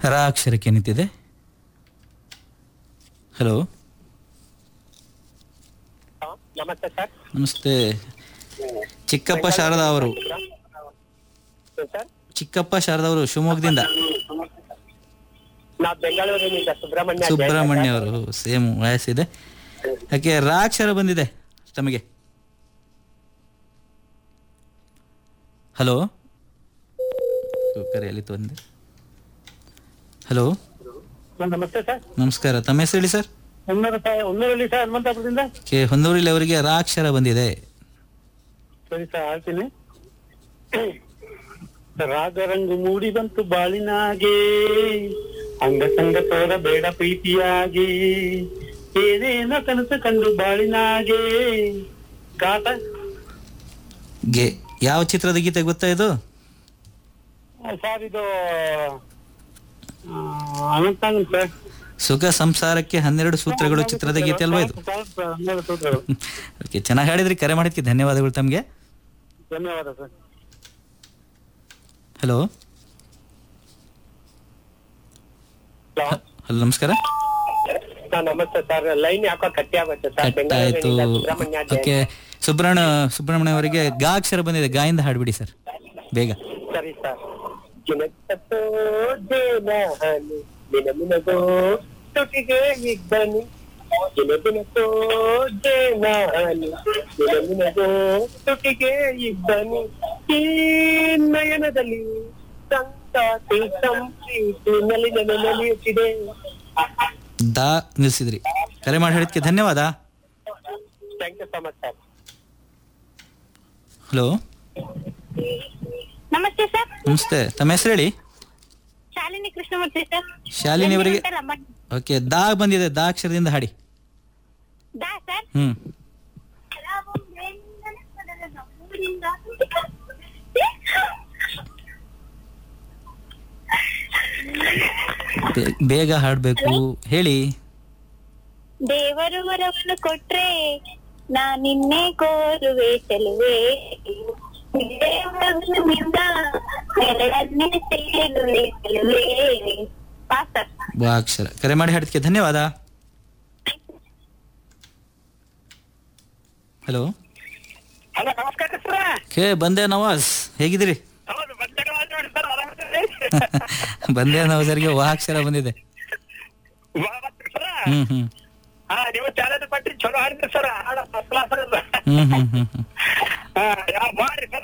ರ ಅಕ್ಷರಕ್ಕೆ ನಿಂತಿದೆ ಹಲೋ ನಮಸ್ತೆ ಸರ್ ನಮಸ್ತೆ ಚಿಕ್ಕಪ್ಪ ಶಾರದಾ ಅವರು ಸರ್ ಚಿಕ್ಕಪ್ಪ ಶಾರದಾ ಅವರು ಶಿವಮೊಗ್ಗದಿಂದ ನಾವು ಬೆಂಗಳೂರಿನಿಂದ ಸುಬ್ರಹ್ಮಣ್ಯ ಸುಬ್ರಹ್ಮಣ್ಯ ಅವರು ಸೇಮ್ ವಯಸ್ಸಿದೆ ಯಾಕೆ ರಾ ಅಕ್ಷರ ಬಂದಿದೆ ತಮಗೆ ಹಲೋ ಕರೆಯಲ್ಲಿ ತೊಂದೆ ಹಲೋ ಸರ್, ನಮಸ್ತೆ ಸರ್ ನಮಸ್ಕಾರ ತಮ್ಮ ಹೆಸರು ಹೇಳಿ ಸರ್ ಹೊನ್ನೂರು ಸರ್ ಹೊನ್ನೂರಲ್ಲಿ ಸರ್ ಹನುಮಂತಪುರದಿಂದ ಕೆ ಹೊನ್ನೂರಿಲಿ ಅವರಿಗೆ ರಾ ಅಕ್ಷರ ಬಂದಿದೆ ಸರಿ ಸರ್ ಹೇಳ್ತೀನಿ ರಾಗರಂಗು ಮೂಡಿ ಬಂತು ಬಾಳಿನಾಗೆ ಅಂಗ ಸಂಗ ತೋರ ಬೇಡ ಪ್ರೀತಿಯಾಗಿ ಏನೇನೋ ಕನಸು ಕಂಡು ಬಾಳಿನಾಗೆ ಗಾತ ಗೆ ಯಾವ ಚಿತ್ರದ ಗೀತೆ ಗೊತ್ತಾ ಇದು ಸರ್ ಇದು ಆ, ಅನಂತಾಂಗ್ ಸರ್ ಸುಖ ಸಂಸಾರಕ್ಕೆ ಹನ್ನೆರಡು ಸೂತ್ರಗಳು ಚಿತ್ರದ ಗೀತೆ ಅಲ್ವಾ ಇದು ಹನ್ನೆರಡು ಸೂತ್ರಗಳು. ಓಕೆ ಚೆನ್ನಾಗಿ ಹಾಡಿದ್ರಿ ಕರೆ ಮಾಡಿದ್ಕೆ ಧನ್ಯವಾದಗಳು ತಮಗೆ ಧನ್ಯವಾದ ಸರ್ ಹಲೋ ಹಲೋ ಹಲೋ ನಮಸ್ಕಾರ ಸರ್ ನಮಸ್ತೆ ಸರ್ ಲೈನ್ ಯಾಕೋ ಕಟ್ಟಿ ಆಗುತ್ತೆ ಸರ್ ಕಟ್ ಆಯ್ತು ಬೆಂಗಳೂರಿನಿಂದ ಸುಬ್ರಹ್ಮಣ್ಯ ಓಕೆ ಸುಬ್ರಹ್ಮಣ್ಯ ಸುಬ್ರಹ್ಮಣ್ಯ ಅವರಿಗೆ ಗಾ ಅಕ್ಷರ ಬಂದಿದೆ ಗಾಯಿಂದ ಹಾಡ್ಬಿಡಿ ಸರ್ ಬೇಗ ಸರಿ ಸರ್ ಜಿನತ್ತೋ ಜೇನಾನು ದಿನ ಮಿನಗೋ ತುಟಿಗೆ ಇದ್ದನು ದಿನ ದಿನತೋ ಜೇನಾನು ದಿನ ಮಿನಗೋ ತುಟಿಗೆ ಇದ್ದನು ಈ ನಯನದಲ್ಲಿ ಸಂತಾತಿ ಸಂಪ್ರೀತಿ ನಲಿನ ನಲಿಯುತ್ತಿದೆ ದಾ ನಿಲ್ಸಿದ್ರಿ ಕರೆ ಮಾಡಿ ಹೇಳಿದ್ಕೆ ಧನ್ಯವಾದ thank you so much sir hello ನಮಸ್ತೆ ಸರ್ ನಮಸ್ತೆ ತಮ್ಮ ಹೆಸರು ಹೇಳಿ ಶಾಲಿನಿ ಕೃಷ್ಣಮೂರ್ತಿ ಸರ್ ಶಾಲಿನಿ ಅವರಿಗೆ ಎಲ್ಲಿ ಅಂತ ರಮ್ಮ- ಓಕೆ ದಾ ಬಂದಿದೆ ದಾ ಅಕ್ಷರದಿಂದ ಹಾಡಿ ದಾ ಸರ್ ಹ್ಮ್ ಬೇ- ಬೇಗ ಹಾಡ್ಬೇಕು ಹೇಳಿ ದೇವರು ವರವನ್ನು ಕೊಟ್ರೆ ನಾ ನಿನ್ನೆ ಕೋರುವೆ ಚೆಲುವೆ ದೇವರವರದಿಂದ ನೆರಳನ್ನೇ ಸೇರುವೆ ಚೆಲುವೆ ಪಾಸ್ ಸರ್ ಬಾ ಅಕ್ಷರ ಕರೆ ಮಾಡಿ ಹಾಡಿದ್ಕೆ ಧನ್ಯವಾದ ಹಲೋ ಹಲೋ ನಮಸ್ಕಾರ ಸರ್ ಖೇ ಬಂದೆ ನವಾಜ್ ಹೇಗಿದ್ದೀರಿ ಹೌದು ಬಂದಾಗ ಮಾತಾಡಿ ಸರ್ ಆರಾಮಿದ್ದೀರಿ? ಬಂದೆ ನವಾಜರಿಗೆ ವಾ ಅಕ್ಷರ ಬಂದಿದೆ ವಾ ಬರ್ತೀರಿ ಸರ್ ಹ್ಮ್ ಹ್ಮ್ ಹಾ ನೀವು ಚಾಲೆಂಜ್ ಪಟ್ಟಿ ಚಲೋ ಹಾಡಿದ್ರಿ ಸರ್ ಹಾಡ first class hmm hmm hmm hmm ಹಾ ಯಾವ ಮಾಡಿ ಸರ್